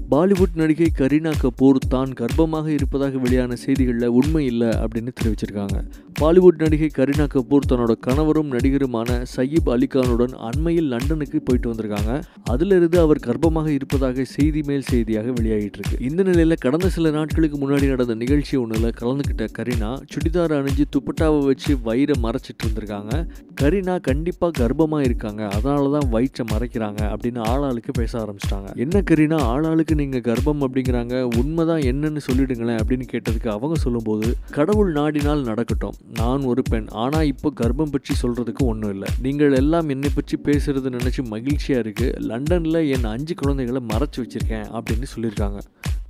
பாலிவுட் நடிகை கரீனா கபூர் தான் கர்ப்பமாக இருப்பதாக வெளியான செய்திகளில் உண்மை இல்லை அப்படின்னு தெரிவிச்சிருக்காங்க பாலிவுட் நடிகை கரீனா கபூர் தன்னோட கணவரும் நடிகருமான சயீப் அலிகானுடன் அண்மையில் லண்டனுக்கு போயிட்டு வந்திருக்காங்க அதிலிருந்து அவர் கர்ப்பமாக இருப்பதாக செய்தி மேல் செய்தியாக வெளியாகிட்டு இருக்கு இந்த நிலையில் கடந்த சில நாட்களுக்கு முன்னாடி நடந்த நிகழ்ச்சி ஒன்றில் கலந்துக்கிட்ட கரீனா சுடிதார் அணிஞ்சு துப்பட்டாவை வச்சு வயிறை மறைச்சிட்டு இருந்திருக்காங்க கரீனா கண்டிப்பாக கர்ப்பமாக இருக்காங்க அதனால தான் வயிற்றை மறைக்கிறாங்க அப்படின்னு ஆளாளுக்கு பேச ஆரம்பிச்சிட்டாங்க என்ன கரீனா ஆளாளுக்கு நீங்கள் கர்ப்பம் அப்படிங்கிறாங்க உண்மைதான் என்னன்னு சொல்லிடுங்களேன் அப்படின்னு கேட்டதுக்கு அவங்க சொல்லும்போது கடவுள் நாடினால் நடக்கட்டும் நான் ஒரு பெண் ஆனால் இப்போ கர்ப்பம் பற்றி சொல்கிறதுக்கு ஒன்றும் இல்லை நீங்கள் எல்லாம் என்னை பற்றி பேசுறது நினச்சி மகிழ்ச்சியாக இருக்குது லண்டனில் என் அஞ்சு குழந்தைகளை மறைச்சு வச்சுருக்கேன் அப்படின்னு சொல்லியிருக்காங்க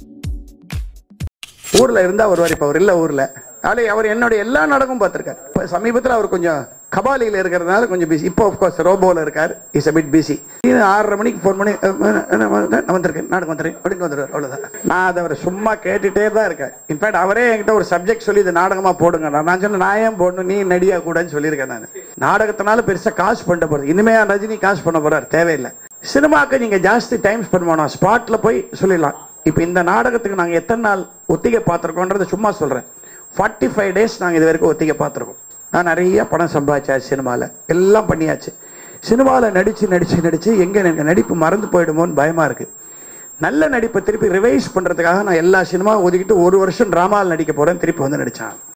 ஊர்ல இருந்தா வருவார் இப்ப அவர் இல்ல ஊர்ல ஆளே அவர் என்னோட எல்லா நாடகமும் பார்த்திருக்காரு இப்ப சமீபத்துல அவர் கொஞ்சம் கபாலியில இருக்கிறதுனால கொஞ்சம் பிஸி இப்போ கோர்ஸ் ரோபோல இருக்கார் இஸ் a bit பிஸி ஆறரை மணிக்கு ஃபோன் பண்ணி அஹ், அஹ், நான் வந்து- நான் வந்திருக்கேன் நாடகம் வந்துருக்கேன் அப்படின்னு வந்துருவார் அவ்வளவுதான் நான் அதை அவர் சும்மா கேட்டுட்டே தான் இருக்கேன் இன்ஃபேக்ட் அவரே என்கிட்ட ஒரு சப்ஜெக்ட் சொல்லி இது நாடகமா போடுங்க நான் சொன்னேன் நான் ஏன் போடணும் நீ நடிகா கூடன்னு சொல்லியிருக்கேன் நான் நாடகத்தினால பெருசா காசு பண்ண போறது இனிமே ரஜினி காசு பண்ண போறார் தேவையில்லை சினிமாக்கு நீங்க ஜாஸ்தி டைம் ஸ்பெண்ட் பண்ணணும் ஸ்பாட்ல போய் சொல்லிடலாம் இப்போ இந்த நாடகத்துக்கு நாங்கள் எத்தனை நாள் ஒத்திகை பார்த்துருக்கோன்றதை சும்மா சொல்கிறேன் ஃபார்ட்டி ஃபைவ் டேஸ் நாங்கள் இது வரைக்கும் ஒத்திகை பார்த்துருக்கோம் நான் நிறைய பணம் சம்பாதிச்சாச்சு சினிமாவில் எல்லாம் பண்ணியாச்சு சினிமாவில் நடித்து நடித்து நடித்து எங்கே எனக்கு நடிப்பு மறந்து போயிடுமோன்னு பயமாக இருக்குது நல்ல நடிப்பை திருப்பி ரிவைஸ் பண்ணுறதுக்காக நான் எல்லா சினிமாவும் ஒதுக்கிட்டு ஒரு வருஷம் ட்ராமாவில் நடிக்க போகிறேன் திருப்பி வந்து நடித்தேன்